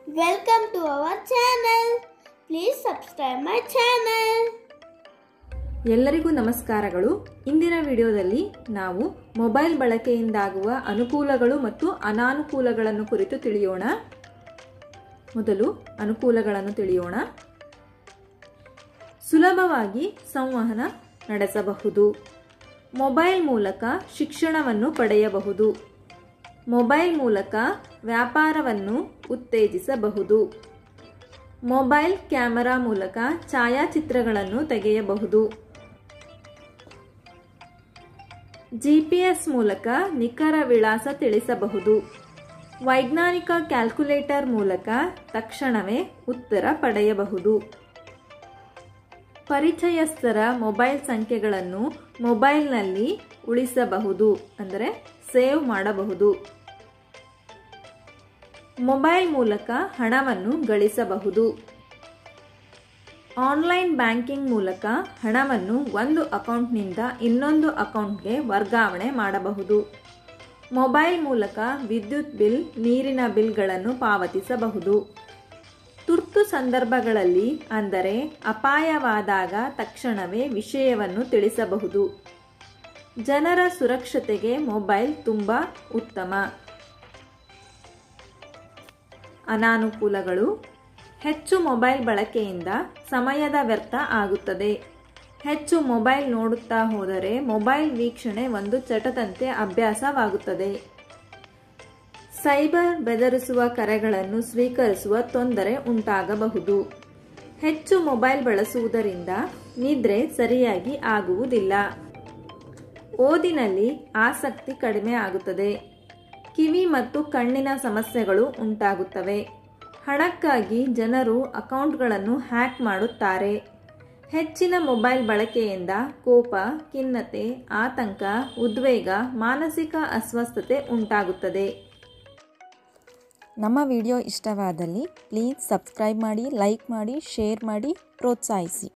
Welcome to our channel. Please subscribe my channel. ಎಲ್ಲರಿಗೂ ನಮಸ್ಕಾರಗಳು ಇಂದಿನ ವಿಡಿಯೋದಲ್ಲಿ ನಾವು ಮೊಬೈಲ್ ಬಳಕೆಯಿಂದಾಗುವ ಅನುಕೂಲಗಳು ಮತ್ತು ಅನಾನುಕೂಲಗಳನ್ನು ಕುರಿತು ತಿಳಿಯೋಣ ಮೊದಲು ಅನುಕೂಲಗಳನ್ನು ತಿಳಿಯೋಣ ಸುಲಭವಾಗಿ ಸಂವಹನ ನಡೆಸಬಹುದು ಮೊಬೈಲ್ ಮೂಲಕ ಶಿಕ್ಷಣವನ್ನು ಪಡೆಯಬಹುದು ಮೊಬೈಲ್ ಮೂಲಕ ವ್ಯಾಪಾರವನ್ನು ಉತ್ತೇಜಿಸಬಹುದು ಮೊಬೈಲ್ ಕ್ಯಾಮೆರಾ ಮೂಲಕ ಛಾಯಾಚಿತ್ರಗಳನ್ನು ತೆಗೆಯಬಹುದು ಜಿಪಿಎಸ್ ಮೂಲಕ ನಿಖರ ವಿಳಾಸ ತಿಳಿಸಬಹುದು ವೈಜ್ಞಾನಿಕ ಕ್ಯಾಲ್ಕುಲೇಟರ್ ಮೂಲಕ ತಕ್ಷಣವೇ ಉತ್ತರ ಪಡೆಯಬಹುದು ಪರಿಚಯಸ್ಥರ ಮೊಬೈಲ್ ಸಂಖ್ಯೆಗಳನ್ನು ಮೊಬೈಲ್ನಲ್ಲಿ ಉಳಿಸಬಹುದು ಅಂದರೆ ಸೇವ್ ಮಾಡಬಹುದು ಮೊಬೈಲ್ ಮೂಲಕ ಹಣವನ್ನು ಗಳಿಸಬಹುದು ಆನ್ಲೈನ್ ಬ್ಯಾಂಕಿಂಗ್ ಮೂಲಕ ಹಣವನ್ನು ಒಂದು ಅಕೌಂಟ್ನಿಂದ ಇನ್ನೊಂದು ಅಕೌಂಟ್ಗೆ ವರ್ಗಾವಣೆ ಮಾಡಬಹುದು ಮೊಬೈಲ್ ಮೂಲಕ ವಿದ್ಯುತ್ ಬಿಲ್ ನೀರಿನ ಬಿಲ್ಗಳನ್ನು ಪಾವತಿಸಬಹುದು ತುರ್ತು ಸಂದರ್ಭಗಳಲ್ಲಿ ಅಂದರೆ ಅಪಾಯವಾದಾಗ ತಕ್ಷಣವೇ ವಿಷಯವನ್ನು ತಿಳಿಸಬಹುದು ಜನರ ಸುರಕ್ಷತೆಗೆ ಮೊಬೈಲ್ ತುಂಬ ಉತ್ತಮ ಅನಾನುಕೂಲಗಳು ಹೆಚ್ಚು ಮೊಬೈಲ್ ಬಳಕೆಯಿಂದ ಸಮಯದ ವ್ಯರ್ಥ ಆಗುತ್ತದೆ ಹೆಚ್ಚು ಮೊಬೈಲ್ ನೋಡುತ್ತಾ ಹೋದರೆ ಮೊಬೈಲ್ ವೀಕ್ಷಣೆ ಒಂದು ಚಟದಂತೆ ಅಭ್ಯಾಸವಾಗುತ್ತದೆ ಸೈಬರ್ ಬೆದರಿಸುವ ಕರೆಗಳನ್ನು ಸ್ವೀಕರಿಸುವ ತೊಂದರೆ ಉಂಟಾಗಬಹುದು ಹೆಚ್ಚು ಮೊಬೈಲ್ ಬಳಸುವುದರಿಂದ ನಿದ್ರೆ ಸರಿಯಾಗಿ ಆಗುವುದಿಲ್ಲ ಓದಿನಲ್ಲಿ ಆಸಕ್ತಿ ಕಡಿಮೆ ಆಗುತ್ತದೆ ಕಿವಿ ಮತ್ತು ಕಣ್ಣಿನ ಸಮಸ್ಯೆಗಳು ಉಂಟಾಗುತ್ತವೆ ಹಣಕ್ಕಾಗಿ ಜನರು ಅಕೌಂಟ್ಗಳನ್ನು ಹ್ಯಾಕ್ ಮಾಡುತ್ತಾರೆ ಹೆಚ್ಚಿನ ಮೊಬೈಲ್ ಬಳಕೆಯಿಂದ ಕೋಪ ಖಿನ್ನತೆ ಆತಂಕ ಉದ್ವೇಗ ಮಾನಸಿಕ ಅಸ್ವಸ್ಥತೆ ಉಂಟಾಗುತ್ತದೆ ನಮ್ಮ ವಿಡಿಯೋ ಇಷ್ಟವಾದಲ್ಲಿ ಪ್ಲೀಸ್ ಸಬ್ಸ್ಕ್ರೈಬ್ ಮಾಡಿ ಲೈಕ್ ಮಾಡಿ ಶೇರ್ ಮಾಡಿ ಪ್ರೋತ್ಸಾಹಿಸಿ